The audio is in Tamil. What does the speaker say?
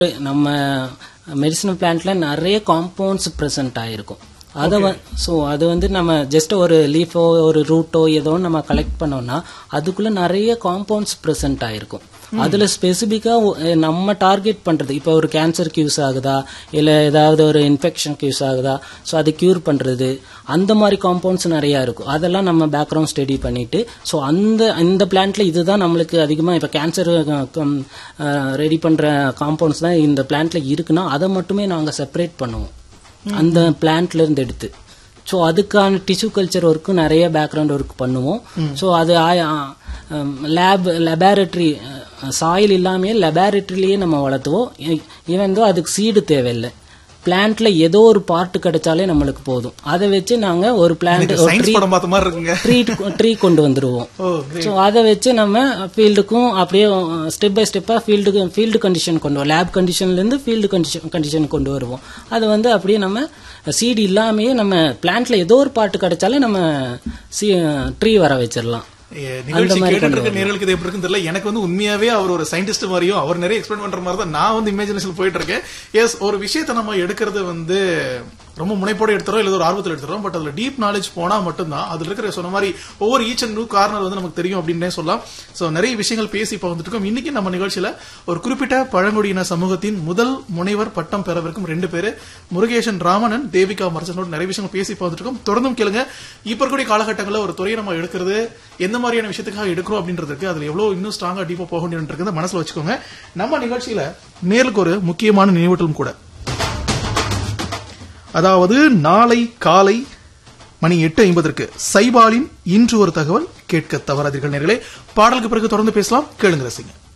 நம்ம மெடிசனல் பிளான்ட்ல நிறைய காம்பவுண்ட்ஸ் ப்ரெசென்ட் ஆயிருக்கும் அதை ஸோ அது வந்து நம்ம ஜஸ்ட் ஒரு லீஃபோ ஒரு ரூட்டோ ஏதோ நம்ம கலெக்ட் பண்ணோம்னா அதுக்குள்ள நிறைய காம்பவுண்ட்ஸ் ப்ரெசென்ட் ஆயிருக்கும் அதுல ஸ்பெசிபிக்கா நம்ம டார்கெட் பண்றது இப்போ ஒரு கேன்சருக்கு யூஸ் ஆகுதா இல்ல ஏதாவது ஒரு இன்ஃபெக்ஷனுக்கு யூஸ் ஆகுதா ஸோ அதை கியூர் பண்றது அந்த மாதிரி காம்பவுண்ட்ஸ் நிறைய இருக்கும் அதெல்லாம் நம்ம பேக்ரவுண்ட் ஸ்டடி பண்ணிட்டு ஸோ அந்த இந்த பிளான்ட்ல இதுதான் நம்மளுக்கு அதிகமாக இப்போ கேன்சர் ரெடி பண்ற காம்பவுண்ட்ஸ் தான் இந்த பிளான்ட்ல இருக்குன்னா அதை மட்டுமே நாங்கள் செப்பரேட் பண்ணுவோம் அந்த பிளான்ட்ல இருந்து எடுத்து ஸோ அதுக்கான டிஷ்யூ கல்ச்சர் ஒர்க்கும் நிறைய பேக்ரவுண்ட் ஒர்க் பண்ணுவோம் ஸோ அது லேப் லெபார்டரி சாயில் இல்லாமையே லெபார்டரிலேயே நம்ம வளர்த்துவோம் ஈவன் தோ அதுக்கு சீடு தேவையில்லை பிளான்ட்ல ஏதோ ஒரு பார்ட் கிடைச்சாலே நம்மளுக்கு போதும் அதை வச்சு நாங்க ஒரு பிளான்ட் ஒரு சயின்ஸ் படம் பார்த்த மாதிரி இருக்குங்க ட்ரீ ட்ரீ கொண்டு வந்துருவோம் ஓ ஸோ அதை வச்சு நம்ம ஃபீல்டுக்கும் அப்படியே ஸ்டெப் பை ஸ்டெப்பாக ஃபீல்டுக்கு ஃபீல்டு கண்டிஷன் கொண்டு வரும் லேப் கண்டிஷன்லேருந்து ஃபீல்டு கண்டிஷன் கண்டிஷன் கொண்டு வருவோம் அது வந்து அப்படியே நம்ம சீடு இல்லாமையே நம்ம பிளான்ட்ல ஏதோ ஒரு பாட்டு கிடைச்சாலே நம்ம சி ட்ரீ வர வச்சிடலாம் ஏ, நிகழ்ச்சி கேட்டுட்டு இருக்க நேர்களுக்கு இது எப்படி இருக்குன்னு தெரியல எனக்கு வந்து உண்மையாவே அவர் ஒரு சயின்டிஸ்ட் மாதிரியும் அவர் நிறைய எக்ஸ்பிளைன் பண்ற மாதிரி தான் நான் வந்து இமேஜினேஷன் போயிட்டு இருக்கேன் எஸ் ஒரு விஷயத்தை நம்ம எடுக்கிறது வந்து ரொம்ப முனைப்போட எடுத்துறோம் இல்ல ஒரு ஆர்வத்தில் எடுத்துறோம் பட் அதுல டீப் நாலேஜ் போனா மட்டும்தான் அதுல இருக்கிற சொன்ன மாதிரி ஒவ்வொரு ஈச் அண்ட் நியூ கார்னர் வந்து நமக்கு தெரியும் அப்படின்னே சொல்லலாம் சோ நிறைய விஷயங்கள் பேசி இப்போ வந்துட்டு இருக்கோம் இன்னைக்கு நம்ம நிகழ்ச்சியில ஒரு குறிப்பிட்ட பழங்குடியின சமூகத்தின் முதல் முனைவர் பட்டம் பெறவிருக்கும் ரெண்டு பேரு முருகேசன் ராமனன் தேவிகா மரசனோட நிறைய விஷயங்கள் பேசி இப்போ வந்துட்டு இருக்கோம் தொடர்ந்தும் கேளுங்க இப்ப இருக்கக்கூடிய காலகட்டங்களில் ஒரு துறையை நம்ம எடுக்கிறது எந்த மாதிரியான விஷயத்துக்காக எடுக்கிறோம் அப்படின்றதுக்கு அதுல எவ்வளவு இன்னும் ஸ்ட்ராங்கா டீப்பா போக வேண்டியது மனசுல வச்சுக்கோங்க நம்ம நிகழ்ச்சியில நேருக்கு ஒரு முக்கியமான நினைவூட்டலும் கூட அதாவது நாளை காலை மணி எட்டு ஐம்பதற்கு சைபாலின் இன்று ஒரு தகவல் கேட்க தவறாதீர்கள் நேர்களே பாடலுக்கு பிறகு தொடர்ந்து பேசலாம் கேளுங்க ரசிங்க